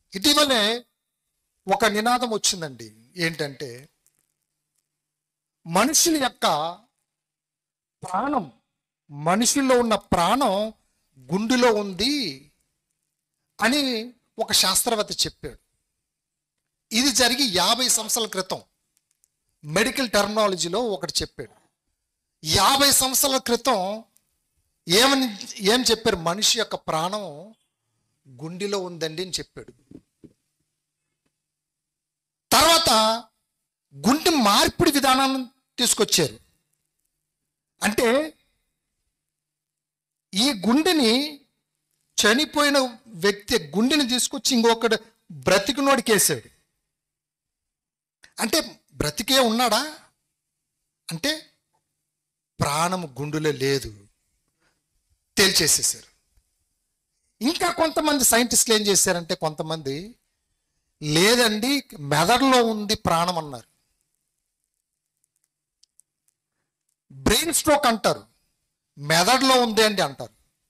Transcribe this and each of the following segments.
ఇటీవలే ఒక నినాదం వచ్చిందండి ఏంటంటే మనుషుల యొక్క ప్రాణం మనుషుల్లో ఉన్న ప్రాణం గుండెలో ఉంది అని ఒక శాస్త్రవేత్త చెప్పాడు ఇది జరిగి యాభై సంవత్సరాల క్రితం మెడికల్ టెర్మినాలజీలో ఒకటి చెప్పాడు యాభై సంవత్సరాల క్రితం ఏమని ఏం చెప్పారు మనిషి యొక్క ప్రాణం గుండెలో ఉందండి అని చెప్పాడు తర్వాత గుండె మార్పిడి విధానాన్ని తీసుకొచ్చారు అంటే ఈ గుండెని చనిపోయిన వ్యక్తి గుండెని తీసుకొచ్చి ఇంకొకడు బ్రతికినోడికి వేసాడు అంటే బ్రతికే ఉన్నాడా అంటే ప్రాణం గుండెలో లేదు తేల్చేసేసారు ఇంకా కొంతమంది సైంటిస్టులు ఏం చేశారంటే కొంతమంది లేదండి మెదడులో ఉంది ప్రాణం అన్నారు బ్రెయిన్ స్ట్రోక్ అంటారు మెదడులో ఉంది అండి అంటారు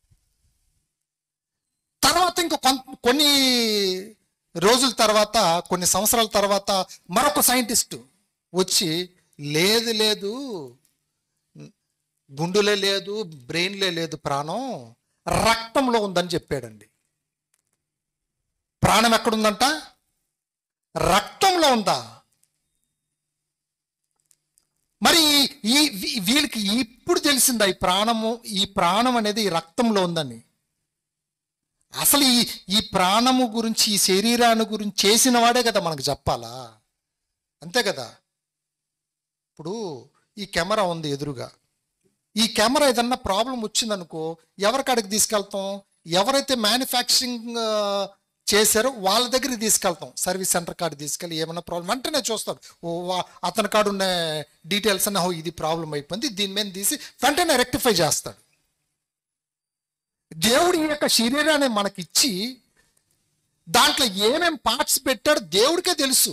తర్వాత ఇంకా కొన్- కొన్ని రోజుల తర్వాత కొన్ని సంవత్సరాల తర్వాత మరొక సైంటిస్ట్ వచ్చి లేదు లేదు గుండెలే లేదు బ్రెయిన్లే లేదు ప్రాణం రక్తంలో ఉందని చెప్పాడండి ప్రాణం ఎక్కడుందంట రక్తంలో ఉందా మరి ఈ వీ- వీళ్ళకి ఇప్పుడు తెలిసిందా ఈ ప్రాణము ఈ ప్రాణం అనేది ఈ రక్తంలో ఉందని అసలు ఈ ఈ ప్రాణము గురించి ఈ శరీరాన్ని గురించి చేసిన వాడే కదా మనకు చెప్పాలా అంతే కదా ఇప్పుడు ఈ కెమెరా ఉంది ఎదురుగా ఈ కెమెరా ఏదన్నా ప్రాబ్లం వచ్చిందనుకో ఎవరికాడికి తీసుకెళ్తాం ఎవరైతే మ్యానుఫ్యాక్చరింగ్ చేశారో వాళ్ళ దగ్గరికి తీసుకెళ్తాం సర్వీస్ సెంటర్ కాడికి తీసుకెళ్ళి ఏమైనా ప్రాబ్లం వెంటనే చూస్తారు ఓ వా- అతని కాడు ఉన్న డీటెయిల్స్ అన్న "ఓ, ఇది ప్రాబ్లం అయిపోయింది దీని మీద తీసి వెంటనే రెక్టిఫై చేస్తాడు దేవుడి యొక్క శరీరాన్ని మనకిచ్చి దాంట్లో ఏమేం పార్ట్స్ పెట్టాడో దేవుడికే తెలుసు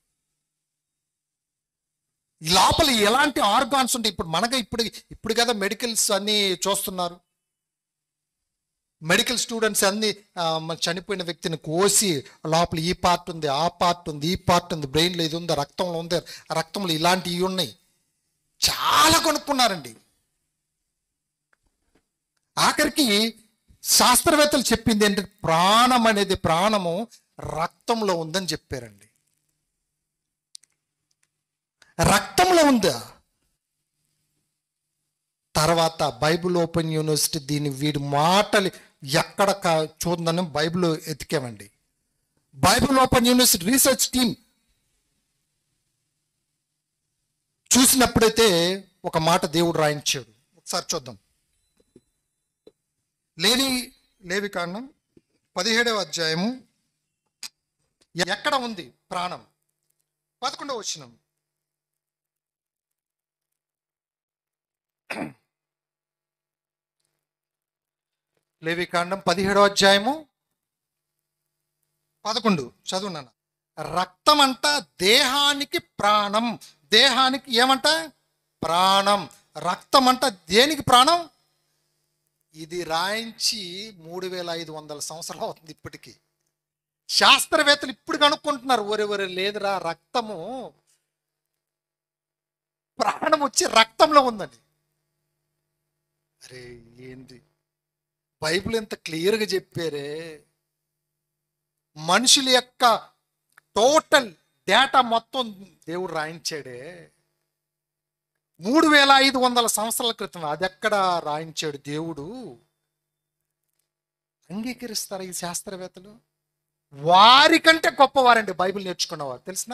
ఈ లోపల ఎలాంటి ఆర్గాన్స్ ఉంటాయి ఇప్పుడు మనకు ఇప్పుడు ఇప్పుడు కదా మెడికల్స్ అన్ని చూస్తున్నారు మెడికల్ స్టూడెంట్స్ అన్ని ఆ, మన చనిపోయిన వ్యక్తిని కోసి లోపల ఈ పార్ట్ ఉంది ఆ పార్ట్ ఉంది ఈ పార్ట్ ఉంది బ్రెయిన్లో ఇది ఉంది రక్తంలో ఉంది ఆ రక్తంలో ఇలాంటివి ఉన్నాయి చాలా కొనుక్కున్నారండి ఆఖరికి శాస్త్రవేత్తలు చెప్పింది ఏంటంటే ప్రాణం అనేది ప్రాణము రక్తంలో ఉందని చెప్పారండి రక్తంలో ఉందా తర్వాత బైబిల్ ఓపెన్ యూనివర్సిటీ దీని వీడి మాటలు ఎక్కడ కా- చూద్దని బైబిల్ ఎతికామండి Bible open university research team చూసినప్పుడైతే ఒక మాట దేవుడు రాయించాడు ఒకసారి చూద్దాం లేవి లేవి కాండం పదిహేడవ అధ్యాయము ఎక్కడ ఉంది ప్రాణం పదకొండవ వచ్చినాం లేవికాండం పదిహేడో అధ్యాయము పదకొండు చదువున్నాను రక్తం అంట దేహానికి ప్రాణం దేహానికి ఏమంట ప్రాణం రక్తం అంట దేనికి ప్రాణం ఇది రాయించి మూడు వేల ఐదు వందల సంవత్సరాలు అవుతుంది ఇప్పటికి శాస్త్రవేత్తలు ఇప్పుడు కనుక్కుంటున్నారు ఒరే ఒరే లేదురా రక్తము ప్రాణం వచ్చి రక్తంలో ఉందని అరే ఏంది బైబిల్ ఎంత క్లియర్గా చెప్పారే మనుషుల యొక్క టోటల్ డేటా మొత్తం దేవుడు రాయించాడే మూడు వేల ఐదు వందల సంవత్సరాల క్రితం అది ఎక్కడ రాయించాడు దేవుడు అంగీకరిస్తారా ఈ శాస్త్రవేత్తలు వారికంటే గొప్పవారండి బైబిల్ నేర్చుకున్నవారు తెలిసిన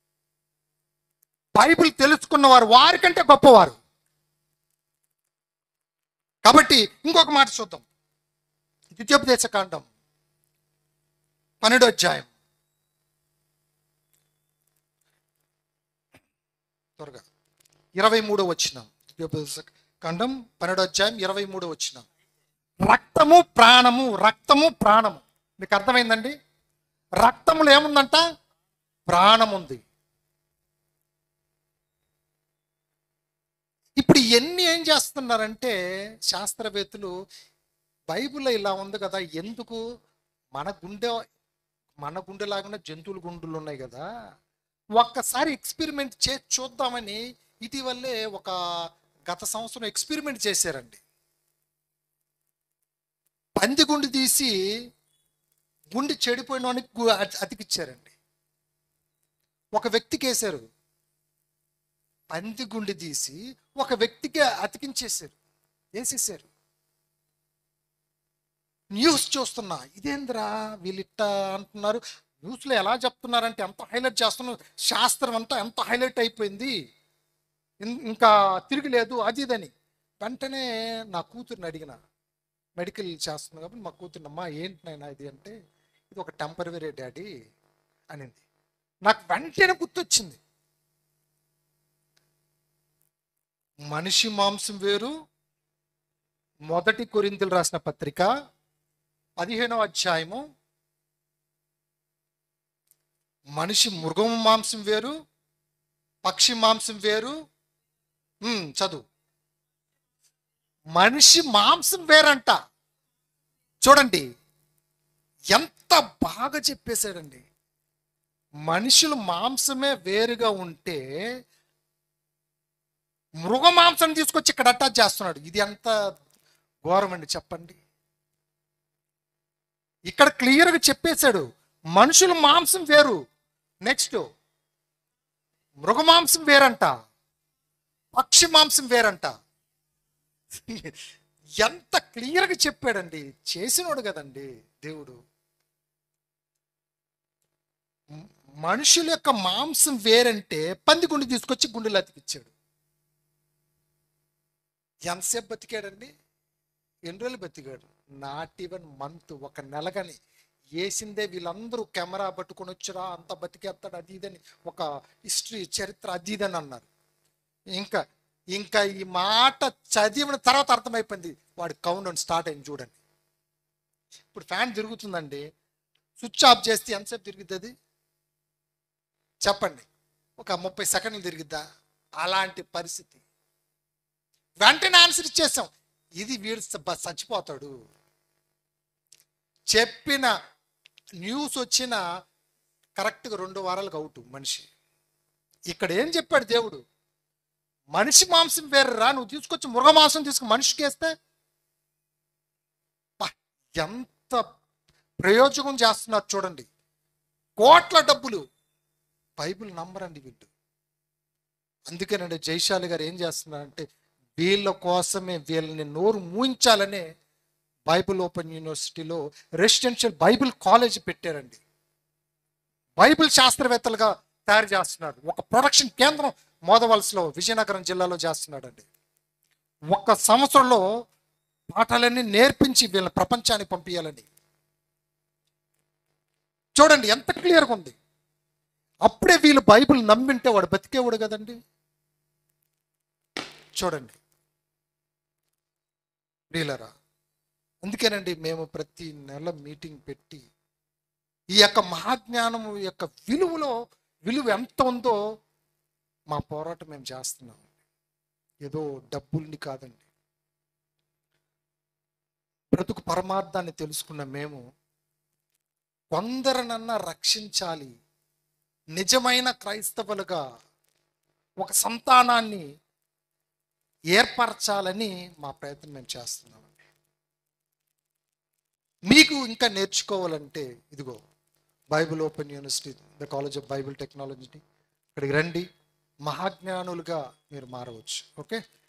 బైబిల్ తెలుసుకున్నవారు వారికంటే గొప్పవారు కాబట్టి ఇంకొక మాట చూద్దాం ద్వితీయోపదేశ కాండం పన్నెండో అధ్యాయం త్వరగా ఇరవై మూడో వచ్చిన ద్వితీయోపదేశ కాండం పన్నెండో అధ్యాయం ఇరవై మూడో వచ్చిన రక్తము ప్రాణము రక్తము ప్రాణము మీకు అర్థమైందండి రక్తములో ఏముందంట ప్రాణం ఉంది ఇప్పుడు ఇవన్నీ ఏం చేస్తున్నారంటే శాస్త్రవేత్తలు బైబిల్లో ఇలా ఉంది కదా ఎందుకు మన గుండె మన గుండె లాగానే జంతువుల గుండెలు ఉన్నాయి కదా ఒక్కసారి ఎక్స్పెరిమెంట్ చేసి చూద్దామని ఇటీవలే ఒక గత సంవత్సరం ఎక్స్పెరిమెంట్ చేశారండి పంది గుండు తీసి గుండె చెడిపోయిన వానికి గు- అతి- అతికిచ్చారండి ఒక వ్యక్తికి వేశారు పంది గుండె తీసి ఒక వ్యక్తికి అతికించేశారు వేసేసారు న్యూస్ చూస్తున్నా ఇదేంద్రా వీళ్ళిట్ట అంటున్నారు న్యూస్లో ఎలా చెప్తున్నారంటే ఎంత హైలైట్ చేస్తున్నారు శాస్త్రం అంతా ఎంత హైలైట్ అయిపోయింది ఇం- ఇంకా తిరగలేదు అది ఇదని వెంటనే నా కూతుర్ని అడిగిన మెడికల్ చేస్తున్నా కాబట్టి మా కూతుర్ని అమ్మా ఏంటి నాయనా ఇది అంటే ఇది ఒక టెంపరవరీ డాడీ అనింది నాకు వెంటనే గుర్తొచ్చింది మనిషి మాంసం వేరు మొదటి కొరింతలు రాసిన పత్రిక పదిహేనవ అధ్యాయము మనిషి మృగం మాంసం వేరు పక్షి మాంసం వేరు ఉమ్, చదువు మనిషి మాంసం వేరంట చూడండి ఎంత బాగా చెప్పేశాడండి మనుషుల మాంసమే వేరుగా ఉంటే మృగ మాంసం తీసుకొచ్చి ఇక్కడ అటాచ్ చేస్తున్నాడు ఇది ఎంత ఘోరం అండి చెప్పండి ఇక్కడ క్లియర్గా చెప్పేశాడు మనుషుల మాంసం వేరు నెక్స్ట్ మృగ మాంసం వేరంట పక్షి మాంసం వేరంట ఎంత క్లియర్గా చెప్పాడండి చేసినోడు కదండి దేవుడు మ- మనుషుల యొక్క మాంసం వేరంటే పంది గుండె తీసుకొచ్చి గుండెలు అతికిచ్చాడు ఎంతసేపు బతికాడండి ఎన్ని రోజులు బతికాడు నాట్ ఈవెన్ మంత్ ఒక నెలగని వేసిందే వీళ్ళందరూ కెమెరా పట్టుకొని వచ్చారా అంత బతికేస్తాడు అది ఇదని ఒక హిస్టరీ చరిత్ర అది ఇదని అన్నారు ఇంకా ఇంకా ఈ మాట చదివిన తర్వాత అర్థమైపోయింది వాడి కౌంట్ స్టార్ట్ అయింది చూడండి ఇప్పుడు ఫ్యాన్ తిరుగుతుందండి స్విచ్ ఆఫ్ చేస్తే ఎంతసేపు తిరుగుతుంది అది చెప్పండి ఒక ముప్పై సెకండ్లు తిరిగిద్దా అలాంటి పరిస్థితి వెంటనే ఆన్సర్ ఇచ్చేసాం ఇది వీడు స- బ- చచ్చిపోతాడు చెప్పిన న్యూస్ వచ్చిన కరెక్ట్గా రెండు వారాలకు అవుట్ మనిషి ఇక్కడ ఏం చెప్పాడు దేవుడు మనిషి మాంసం వేరు రా నువ్వు తీసుకొచ్చి మృగ మాంసం తీసుకు మనిషికి వేస్తే పా, ఎంత ప్రయోజనం చేస్తున్నారు చూడండి కోట్ల డబ్బులు బైబిల్ నమ్మరండి వీళ్ళు అందుకేనండి జైశాలి గారు ఏం చేస్తున్నారంటే వీళ్ళ కోసమే వీళ్ళని నోరు మూయించాలనే బైబిల్ ఓపెన్ యూనివర్సిటీలో రెసిడెన్షియల్ బైబిల్ కాలేజ్ పెట్టారండి బైబిల్ శాస్త్రవేత్తలుగా తయారు చేస్తున్నారు ఒక ప్రొడక్షన్ కేంద్రం మోదవలసలో విజయనగరం జిల్లాలో చేస్తున్నాడండి ఒక్క సంవత్సరంలో పాఠాలన్నీ నేర్పించి వీళ్ళని ప్రపంచానికి పంపించాలని చూడండి ఎంత క్లియర్గా ఉంది అప్పుడే వీళ్ళు బైబిల్ నమ్మింటే వాడు బతికేవాడు కదండి చూడండి వీళ్ళరా అందుకేనండి మేము ప్రతి నెల మీటింగ్ పెట్టి ఈ యొక్క మహాజ్ఞానము యొక్క విలువలో విలువ ఎంత ఉందో మా పోరాటం మేము చేస్తున్నాం ఏదో డబ్బుల్ని కాదండి బ్రతుకు పరమార్థాన్ని తెలుసుకున్న మేము కొందరినన్నా రక్షించాలి నిజమైన క్రైస్తవులుగా ఒక సంతానాన్ని ఏర్పరచాలని మా ప్రయత్నం మేము చేస్తున్నామండి మీకు ఇంకా నేర్చుకోవాలంటే ఇదిగో Bible open university the college of Bible technology ఇక్కడికి రండి మహాజ్ఞానులుగా మీరు మారవచ్చు ఓకే